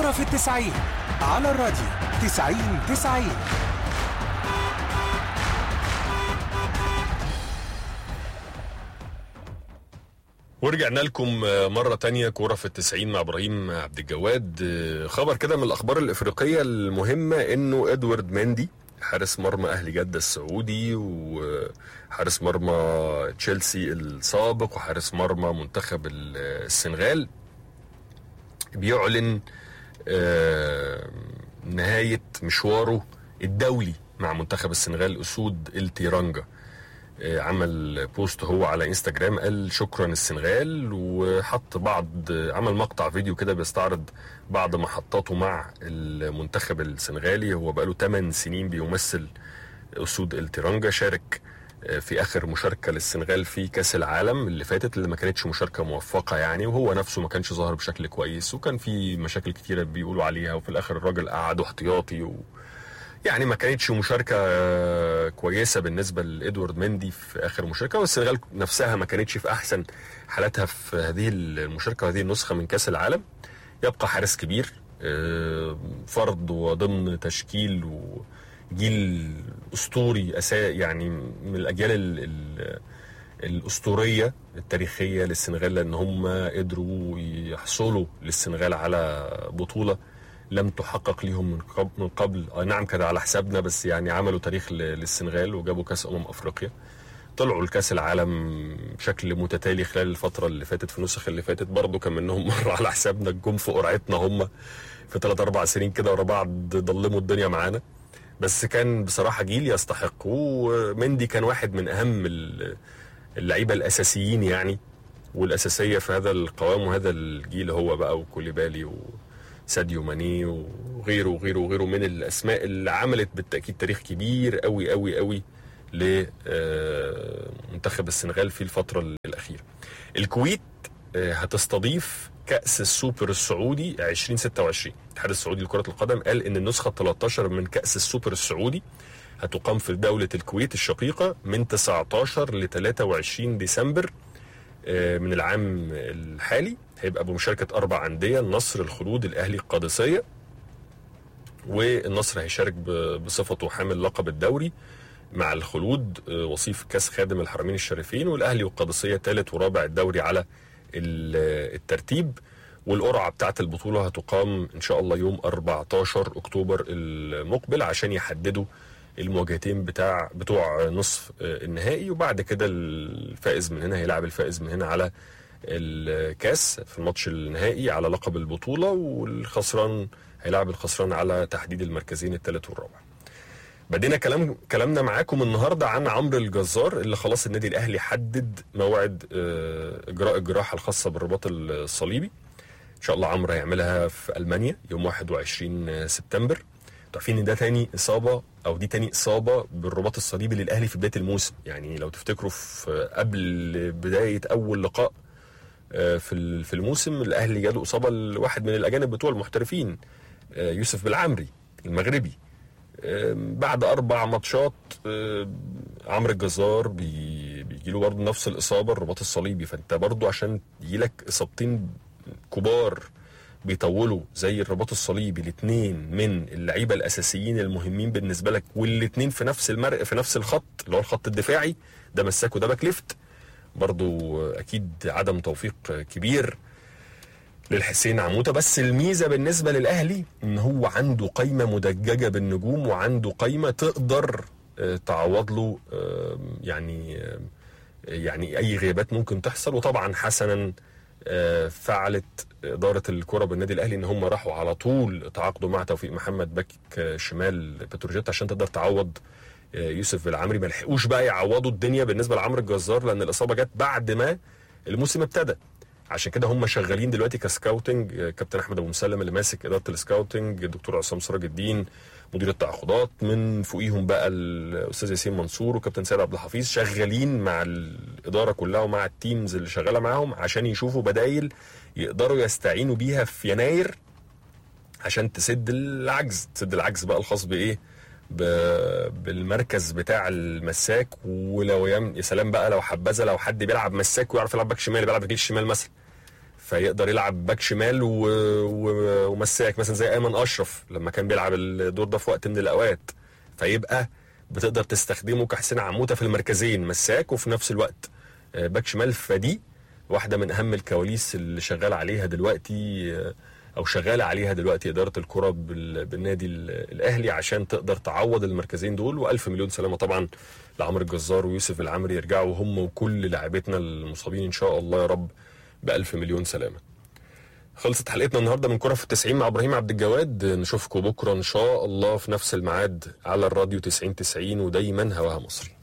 كرة في التسعين على الراديو تسعين تسعين ورجعنا لكم مرة تانية كورة في التسعين مع إبراهيم عبد الجواد خبر كده من الأخبار الإفريقية المهمة إنه إدوارد مندي حارس مرمى أهلي جدة السعودي وحارس مرمى تشيلسي السابق وحارس مرمى منتخب السنغال بيعلن آه، نهاية مشواره الدولي مع منتخب السنغال أسود التيرانجا آه، عمل بوست هو على انستجرام قال شكرا السنغال وحط بعض عمل مقطع فيديو كده بيستعرض بعض محطاته مع المنتخب السنغالي هو بقاله 8 سنين بيمثل اسود التيرانجا شارك آه، في اخر مشاركه للسنغال في كاس العالم اللي فاتت اللي ما كانتش مشاركه موفقه يعني وهو نفسه ما كانش ظاهر بشكل كويس وكان في مشاكل كتيره بيقولوا عليها وفي الاخر الراجل قعده احتياطي و... يعني ما كانتش مشاركة آه، كويسة بالنسبة لإدوارد مندي في آخر مشاركة والسنغال نفسها ما كانتش في أحسن حالاتها في هذه المشاركة وهذه النسخة من كأس العالم يبقى حارس كبير آه، فرد وضمن تشكيل وجيل أسطوري أسا يعني من الأجيال ال- ال- الأسطورية التاريخية للسنغال لأن هم قدروا يحصلوا للسنغال على بطولة لم تحقق ليهم من قبل, من قبل آه نعم كان على حسابنا بس يعني عملوا تاريخ ل- للسنغال وجابوا كاس امم افريقيا طلعوا الكاس العالم بشكل متتالي خلال الفتره اللي فاتت في النسخ اللي فاتت برضه كان منهم مره على حسابنا الجم في قرعتنا هم في ثلاث اربع سنين كده ورا بعض ضلموا الدنيا معانا بس كان بصراحه جيل يستحق ومندي كان واحد من اهم ال- اللعيبه الاساسيين يعني والاساسيه في هذا القوام وهذا الجيل هو بقى وكوليبالي وساديو ماني وغيره وغيره وغيره من الاسماء اللي عملت بالتاكيد تاريخ كبير قوي قوي قوي لمنتخب السنغال في الفتره الاخيره. الكويت آه، هتستضيف كأس السوبر السعودي 2026 الاتحاد السعودي لكرة القدم قال إن النسخة 13 من كأس السوبر السعودي هتقام في دولة الكويت الشقيقة من 19 ل 23 ديسمبر آه، من العام الحالي هيبقى بمشاركة أربع أندية النصر الخلود الأهلي القادسية والنصر هيشارك ب- بصفته حامل لقب الدوري مع الخلود آه، وصيف كاس خادم الحرمين الشريفين والاهلي والقادسيه ثالث ورابع الدوري على ال- الترتيب والقرعه بتاعه البطوله هتقام ان شاء الله يوم 14 اكتوبر المقبل عشان يحددوا المواجهتين بتاع بتوع نصف آه، النهائي وبعد كده الفائز من هنا هيلعب الفائز من هنا على الكاس في الماتش النهائي على لقب البطوله والخسران هيلعب الخسران على تحديد المركزين الثالث والرابع. بدينا كلام كلامنا معاكم النهارده عن عمرو الجزار اللي خلاص النادي الاهلي حدد موعد آه، اجراء الجراحه الخاصه بالرباط الصليبي ان شاء الله عمرو هيعملها في المانيا يوم 21 سبتمبر انتوا عارفين ان ده تاني اصابه او دي تاني اصابه بالرباط الصليبي للاهلي في بدايه الموسم يعني لو تفتكروا في قبل بدايه اول لقاء آه، في ال- في الموسم الاهلي جاله اصابه لواحد من الاجانب بتوع المحترفين آه، يوسف بالعمري المغربي آم، بعد اربع ماتشات آم، عمرو الجزار بي بيجي له برضه نفس الاصابه الرباط الصليبي فانت برضه عشان يجيلك اصابتين كبار بيطولوا زي الرباط الصليبي الاثنين من اللعيبه الاساسيين المهمين بالنسبه لك والاثنين في نفس المرق في نفس الخط اللي هو الخط الدفاعي ده مساك وده باك ليفت برضو اكيد عدم توفيق كبير للحسين عموته بس الميزه بالنسبه للاهلي ان هو عنده قايمه مدججه بالنجوم وعنده قايمه تقدر آه، تعوض له آه، يعني آه، يعني اي غيابات ممكن تحصل وطبعا حسنا آه، فعلت اداره الكره بالنادي الاهلي ان هم راحوا على طول تعاقدوا مع توفيق محمد باك آه، شمال بتروجيت عشان تقدر تعوض آه، يوسف بالعمري ما لحقوش بقى يعوضوا الدنيا بالنسبه لعمرو الجزار لان الاصابه جت بعد ما الموسم ابتدى عشان كده هم شغالين دلوقتي كسكاوتنج آه، كابتن احمد ابو مسلم اللي ماسك اداره السكاوتنج الدكتور عصام سراج الدين مدير التعاقدات من فوقيهم بقى الاستاذ ياسين منصور وكابتن سيد عبد الحفيظ شغالين مع الاداره كلها ومع التيمز اللي شغاله معاهم عشان يشوفوا بدايل يقدروا يستعينوا بيها في يناير عشان تسد العجز تسد العجز بقى الخاص بايه ب- بالمركز بتاع المساك ولو يم... يا سلام بقى لو حبذا لو حد بيلعب مساك ويعرف يلعب باك شمال بيلعب باك الشمال مثلا فيقدر يلعب باك شمال و... و... ومساك مثلا زي ايمن اشرف لما كان بيلعب الدور ده في وقت من الاوقات فيبقى بتقدر تستخدمه كحسين عموته في المركزين مساك وفي نفس الوقت آه، باك شمال فدي واحده من اهم الكواليس اللي شغال عليها دلوقتي آه، او شغاله عليها دلوقتي اداره الكره بال- بالنادي ال- الاهلي عشان تقدر تعوض المركزين دول والف مليون سلامه طبعا لعمرو الجزار ويوسف العمري يرجعوا هم وكل لاعبتنا المصابين ان شاء الله يا رب بألف مليون سلامه خلصت حلقتنا النهارده من كرة في التسعين مع ابراهيم عبد الجواد نشوفكم بكره ان شاء الله في نفس الميعاد على الراديو 90 90 ودايما هواها مصري